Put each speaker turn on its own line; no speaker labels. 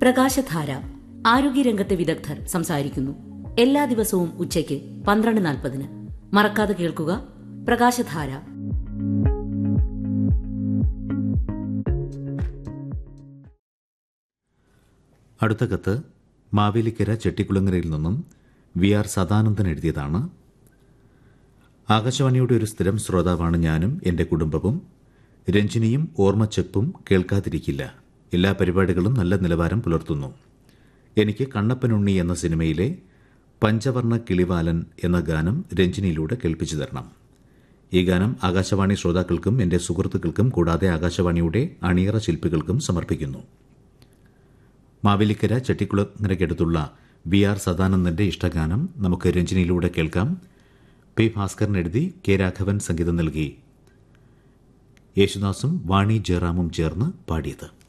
പ്രകാശധാര ആരോഗ്യരംഗത്തെ വിദഗ്ധർ സംസാരിക്കുന്നു എല്ലാ ദിവസവും ഉച്ചയ്ക്ക് പന്ത്രണ്ട് നാൽപ്പതിന് മറക്കാതെ കേൾക്കുക പ്രകാശധാര
അടുത്ത കത്ത് മാവേലിക്കര ചെട്ടിക്കുളങ്ങരയിൽ നിന്നും വി ആർ സദാനന്ദൻ എഴുതിയതാണ് ആകാശവാണിയുടെ ഒരു സ്ഥിരം ശ്രോതാവാണ് ഞാനും എൻ്റെ കുടുംബവും രഞ്ജിനിയും ഓർമ്മച്ചെപ്പും കേൾക്കാതിരിക്കില്ല എല്ലാ പരിപാടികളും നല്ല നിലവാരം പുലർത്തുന്നു എനിക്ക് കണ്ണപ്പനുണ്ണി എന്ന സിനിമയിലെ പഞ്ചവർണ്ണ കിളിവാലൻ എന്ന ഗാനം രഞ്ജിനിയിലൂടെ കേൾപ്പിച്ചു തരണം ഈ ഗാനം ആകാശവാണി ശ്രോതാക്കൾക്കും എൻ്റെ സുഹൃത്തുക്കൾക്കും കൂടാതെ ആകാശവാണിയുടെ അണിയറ ശില്പികൾക്കും സമർപ്പിക്കുന്നു മാവേലിക്കര ചെട്ടിക്കുളങ്ങരയ്ക്കടുത്തുള്ള വി ആർ സദാനന്ദന്റെ ഇഷ്ടഗാനം നമുക്ക് രഞ്ജിനിയിലൂടെ കേൾക്കാം പി ഭാസ്കരൻ എഴുതി കെ രാഘവൻ സംഗീതം നൽകി യേശുദാസും വാണി ജയറാമും ചേർന്ന് പാടിയത്